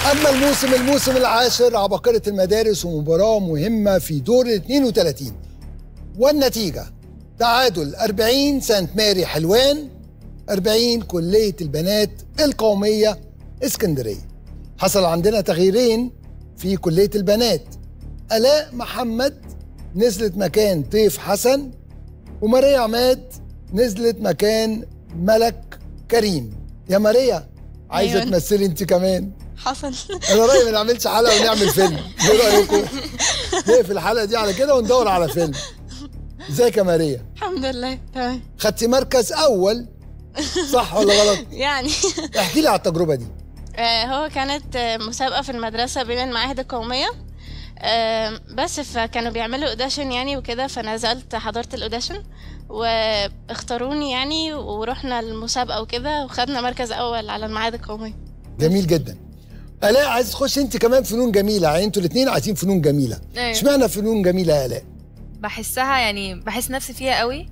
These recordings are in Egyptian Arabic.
أما الموسم الموسم العاشر عباقرة المدارس ومباراة مهمة في دور ال 32 والنتيجة تعادل 40 سانت ماري حلوان 40 كلية البنات القومية اسكندرية حصل عندنا تغييرين في كلية البنات آلاء محمد نزلت مكان طيف حسن وماريا عماد نزلت مكان ملك كريم يا ماريا عايزة أيوة. تمثلي انت كمان حصل انا رايي ما نعملش حلقه ونعمل فيلم ايه رايكم نقفل الحلقه دي على كده وندور على فيلم ازيك يا ماريا الحمد لله تمام خدتي مركز اول صح ولا غلط يعني احكي لي على التجربه دي آه، هو كانت آه، مسابقة في المدرسة بين المعاهد القومية آه، بس فكانوا بيعملوا اوديشن يعني وكده فنزلت حضرت الاوديشن واختاروني يعني ورحنا المسابقة وكده وخدنا مركز أول على المعاهد القومية جميل جدا الاء عايز تخش انت كمان فنون جميله يعني انتوا الاثنين عايزين فنون جميله أيوة. اشمعنى فنون جميله يا الاء بحسها يعني بحس نفسي فيها قوي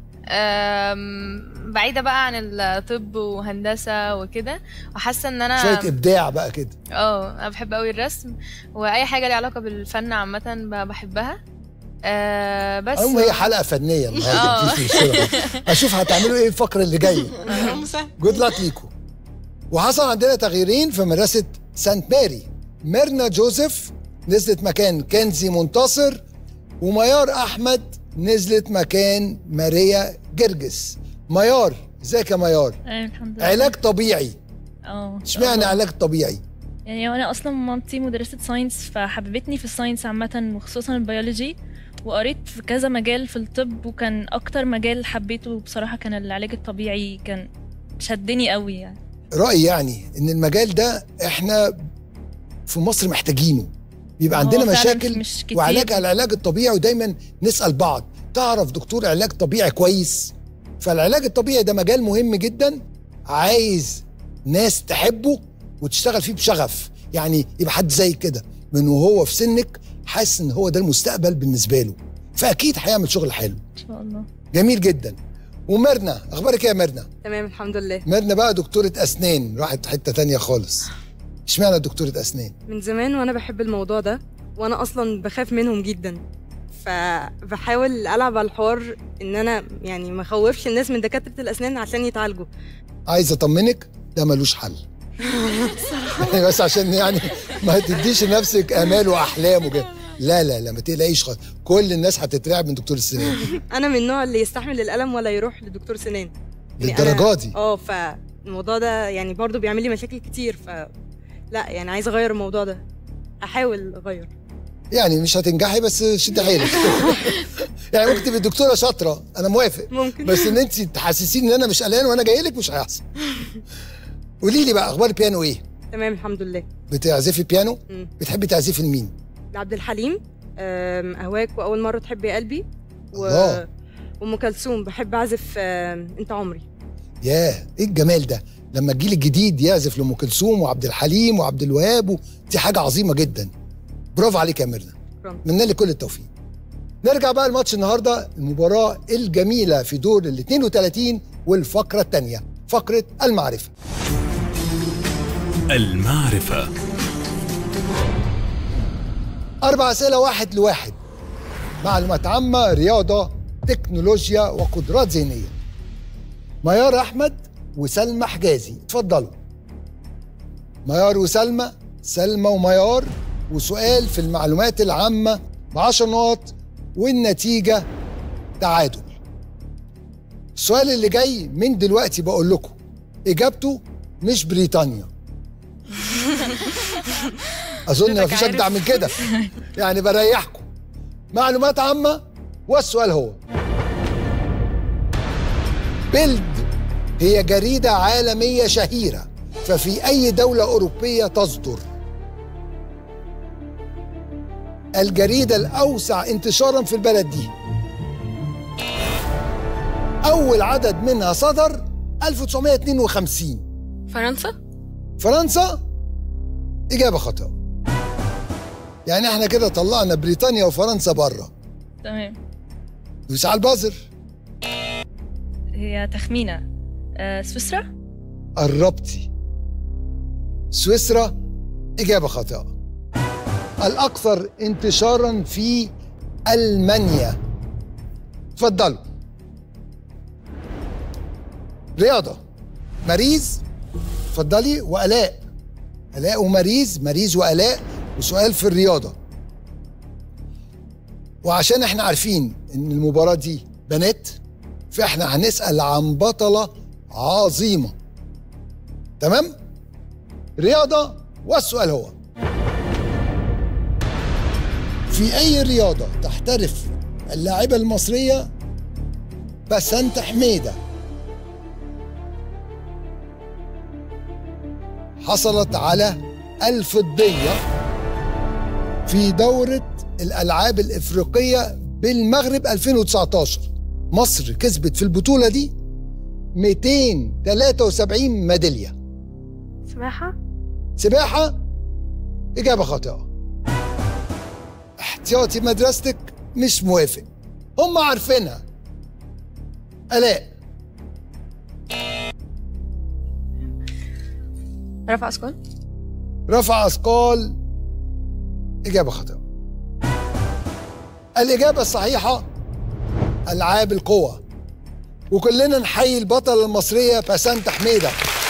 أم، بعيدة بقى عن الطب وهندسة وكده وحاسة ان انا شويه ابداع بقى كده اه انا بحب قوي الرسم واي حاجة ليها علاقة بالفن عامة ب- بحبها أه بس المهم هي حلقه فنيه النهارده آه. مفيش مشكله اشوف هتعملوا ايه الفقره اللي جايه مساء. جود لك ليكم وحصل عندنا تغييرين في مدرسة سانت ماري ميرنا جوزيف نزلت مكان كنزي منتصر وميار أحمد نزلت مكان ماريا جرجس ميار ازيك يا ميار ايوه الحمد لله علاج طبيعي اه اشمعنى علاج طبيعي يعني وانا اصلا مامتي مدرسه ساينس فحببتني في الساينس عامه وخصوصا البيولوجي وقريت في كذا مجال في الطب وكان اكتر مجال حبيته بصراحه كان العلاج الطبيعي كان شدني قوي يعني رأيي يعني ان المجال ده احنا في مصر محتاجينه بيبقى هو عندنا فعلاً مشاكل مش كتير. وعلاج على العلاج الطبيعي ودايما نسأل بعض تعرف دكتور علاج طبيعي كويس فالعلاج الطبيعي ده مجال مهم جدا عايز ناس تحبه وتشتغل فيه بشغف يعني يبقى حد زي كده من وهو في سنك حاسس ان هو ده المستقبل بالنسبه له فاكيد هيعمل شغل حلو ان شاء الله جميل جدا وميرنا اخبارك ايه يا ميرنا تمام الحمد لله ميرنا بقى دكتورة أسنان راحت حتة تانية خالص اشمعنى دكتورة أسنان؟ من زمان وانا بحب الموضوع ده وانا اصلا بخاف منهم جدا فبحاول العب على الحوار ان انا يعني ما اخوفش الناس من دكاتره الاسنان عشان يتعالجوا عايز أطمنك ده ملوش حل بس عشان يعني ما تديش لنفسك آمال وأحلام وكده لا لا لا ما تقلقيش خالص كل الناس هتترعب من دكتور السنان انا من النوع اللي يستحمل الالم ولا يروح لدكتور سنان يعني أنا- للدرجة دي اه فالموضوع ده يعني برضو بيعمل لي مشاكل كتير ف لا يعني عايزه اغير الموضوع ده احاول اغير يعني مش هتنجحي بس شد حيلك يعني ممكن تبقي دكتورة شاطرة أنا موافق ممكن بس إن أنت تحسسيني إن أنا مش قلقان وأنا جاي لك مش هيحصل قولي لي بقى أخبار البيانو إيه؟ تمام الحمد لله بتعزفي بيانو؟ مم. بتحبي تعزفي لمين؟ عبد الحليم أم، اهواك واول مره تحب يا قلبي و... الله. وام كلثوم بحب اعزف أم، انت عمري ياه ايه الجمال ده لما الجيل الجديد يعزف لام كلثوم وعبد الحليم وعبد الوهاب و- دي حاجه عظيمه جدا برافو عليك يا ميرنا شكرا اتمنى لك كل التوفيق نرجع بقى الماتش النهارده المباراه الجميله في دور ال 32 والفقره الثانيه فقره المعرفه المعرفة اربع اسئله واحد لواحد معلومات عامه رياضه تكنولوجيا وقدرات ذهنيه ميار احمد وسلمى حجازي اتفضلوا ميار وسلمى سلمى وميار وسؤال في المعلومات العامه ب 10 نقط والنتيجه تعادل السؤال اللي جاي من دلوقتي بقول لكم اجابته مش بريطانيا اظن حضرتك مفيش اجدع عارف. من كده يعني بريحكم معلومات عامه والسؤال هو بيلد هي جريده عالميه شهيره ففي اي دوله اوروبيه تصدر الجريده الاوسع انتشارا في البلد دي اول عدد منها صدر 1952 فرنسا فرنسا إجابة خطأ يعني احنا كده طلعنا بريطانيا وفرنسا بره تمام دوس على البازر هي تخمينه آه سويسرا قربتي سويسرا إجابة خاطئة الأكثر انتشارا في ألمانيا اتفضلوا رياضة مريز اتفضلي وآلاء آلاء ومريز مريز وآلاء وسؤال في الرياضة وعشان احنا عارفين ان المباراة دي بنات فاحنا هنسأل عن بطلة عظيمة تمام؟ رياضة والسؤال هو في أي رياضة تحترف اللاعبة المصرية بسنت حميدة حصلت على الفضية في دورة الألعاب الإفريقية بالمغرب 2019 مصر كسبت في البطولة دي 273 ميدالية سباحة سباحة إجابة خاطئة احتياطي مدرستك مش موافق هم عارفينها آلاء رفع أثقال رفع أثقال إجابة خاطئة الإجابة الصحيحة ألعاب القوى وكلنا نحيي البطلة المصرية بسنت حميدة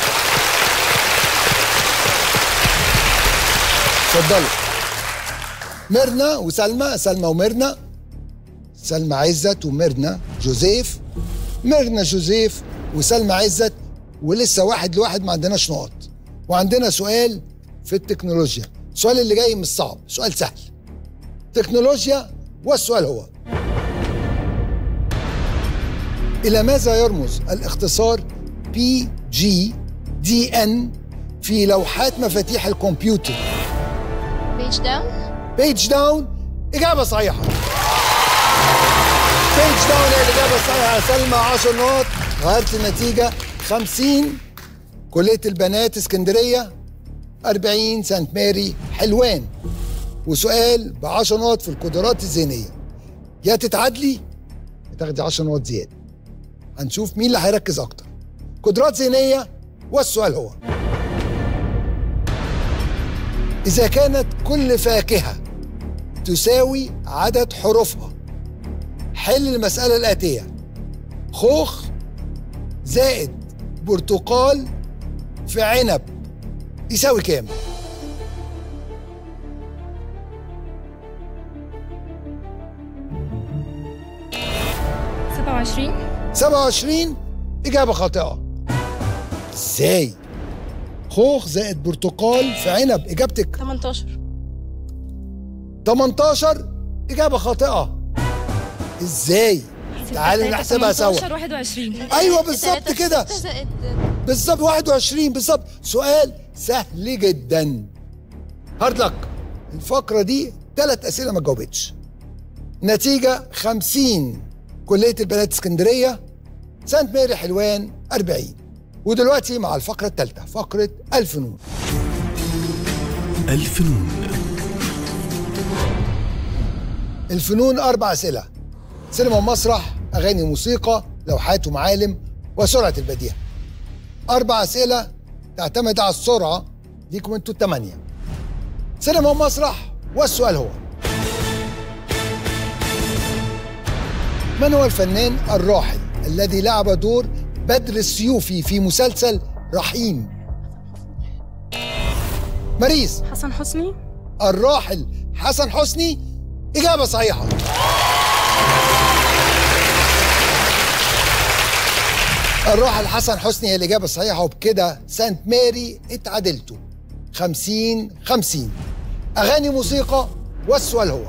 اتفضلوا ميرنا وسلمى سلمى وميرنا سلمى عزت وميرنا جوزيف ميرنا جوزيف وسلمى عزت ولسه واحد لواحد ما عندناش نقط وعندنا سؤال في التكنولوجيا السؤال اللي جاي مش صعب سؤال سهل تكنولوجيا والسؤال هو إلى ماذا يرمز الاختصار بي جي دي ان في لوحات مفاتيح الكمبيوتر بيج داون بيج داون إجابة صحيحة بيج داون هي الإجابة الصحيحة سلمى 10 نقط غيرت النتيجة 50 كلية البنات اسكندرية 40 سانت ماري حلوان وسؤال ب 10 نقط في القدرات الذهنية يا تتعادلي يا تاخدي 10 نقط زيادة هنشوف مين اللي هيركز أكتر قدرات ذهنية والسؤال هو إذا كانت كل فاكهة تساوي عدد حروفها حل المسألة الآتية خوخ زائد برتقال في عنب يساوي كام؟ سبعة وعشرين 27 إجابة خاطئة إزاي؟ خوخ زائد برتقال في عنب إجابتك 18 18 إجابة خاطئة إزاي؟ تعالي نحسبها سوا 18 21 أيوة بالظبط تلاتة كده ستة زائد بالظبط 21 بالظبط سؤال سهل جدا هارد لك الفقرة دي ثلاث أسئلة ما جاوبتش نتيجة 50 كلية البنات اسكندرية سانت ماري حلوان 40 ودلوقتي مع الفقرة الثالثة فقرة الفنون الفنون الفنون أربع أسئلة سينما ومسرح أغاني موسيقى لوحات ومعالم وسرعة البديهة أربع أسئلة تعتمد على السرعة ليكم أنتوا الثمانية سينما ومسرح والسؤال هو من هو الفنان الراحل الذي لعب دور بدر السيوفي في مسلسل رحيم مريز حسن حسني الراحل حسن حسني إجابة صحيحة الراحل حسن حسني هي الإجابة الصحيحة وبكده سانت ماري اتعادلتوا 50 50 أغاني موسيقى والسؤال هو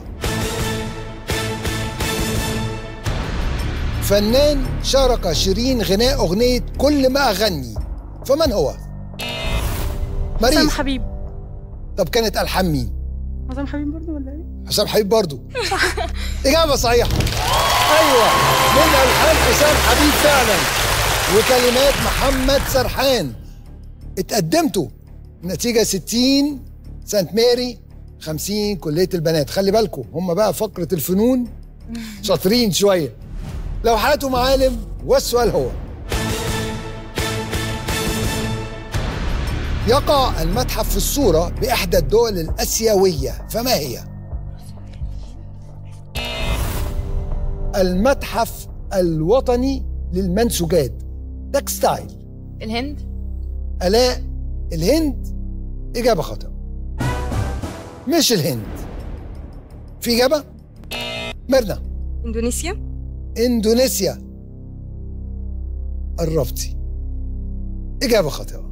فنان شارك شيرين غناء أغنية كل ما أغني فمن هو؟ حسام مريض حبيب طب كانت ألحان مين؟ حسام حبيب برضه ولا ايه؟ حسام حبيب برضو إجابة صحيحة أيوة من ألحان حسام حبيب فعلا وكلمات محمد سرحان اتقدمتوا النتيجة 60 سانت ماري 50 كلية البنات خلي بالكم هم بقى فقرة الفنون شاطرين شوية لوحات ومعالم والسؤال هو يقع المتحف في الصورة بإحدى الدول الآسيوية فما هي؟ المتحف الوطني للمنسوجات تكستايل الهند آلاء الهند إجابة خاطئة مش الهند في إجابة؟ ميرنا اندونيسيا إندونيسيا قربتي إجابة خاطئة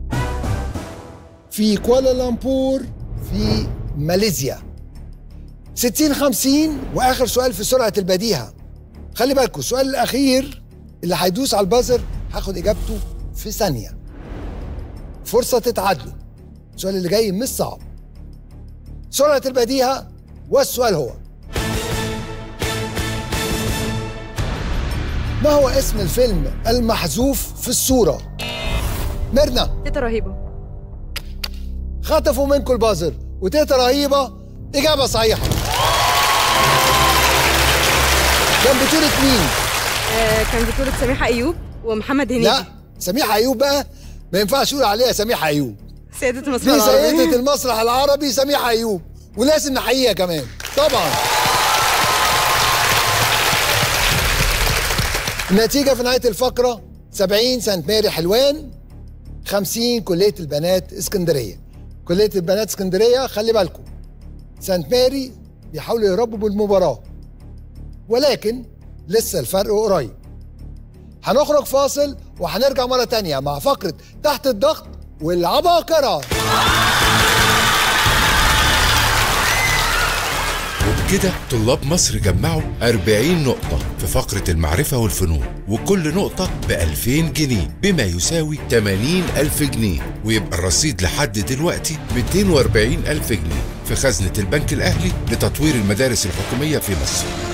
في كوالالمبور في ماليزيا 60 50 وآخر سؤال في سرعة البديهة خلي بالكم السؤال الأخير اللي هيدوس على البازر هاخد إجابته في ثانية فرصة تتعادلوا السؤال اللي جاي مش صعب سرعة البديهة والسؤال هو ما هو اسم الفيلم المحذوف في الصورة؟ ميرنا تيتا رهيبه خطفوا منكم البازر وتيتا رهيبة إجابة صحيحة كان بطولة مين؟ آه كان بطوله سميحه ايوب ومحمد هنيدي لا سميحة أيوب بقى ما ينفعش يقول عليها سميحة أيوب سيده المسرح دي العربي سيدة المسرح العربي سميحة أيوب ولازم نحييها كمان طبعا النتيجة في نهاية الفقرة 70 سنت ماري حلوان 50 كلية البنات اسكندرية كلية البنات اسكندرية خلي بالكم سانت ماري بيحاولوا يهربوا بالمباراة ولكن لسه الفرق قريب هنخرج فاصل وهنرجع مرة تانية مع فقرة تحت الضغط والعباقرة وبكده طلاب مصر جمعوا 40 نقطة في فقرة المعرفة والفنون وكل نقطة ب 2000 جنيه بما يساوي 80 ألف جنيه ويبقى الرصيد لحد دلوقتي 240 ألف جنيه في خزنة البنك الأهلي لتطوير المدارس الحكومية في مصر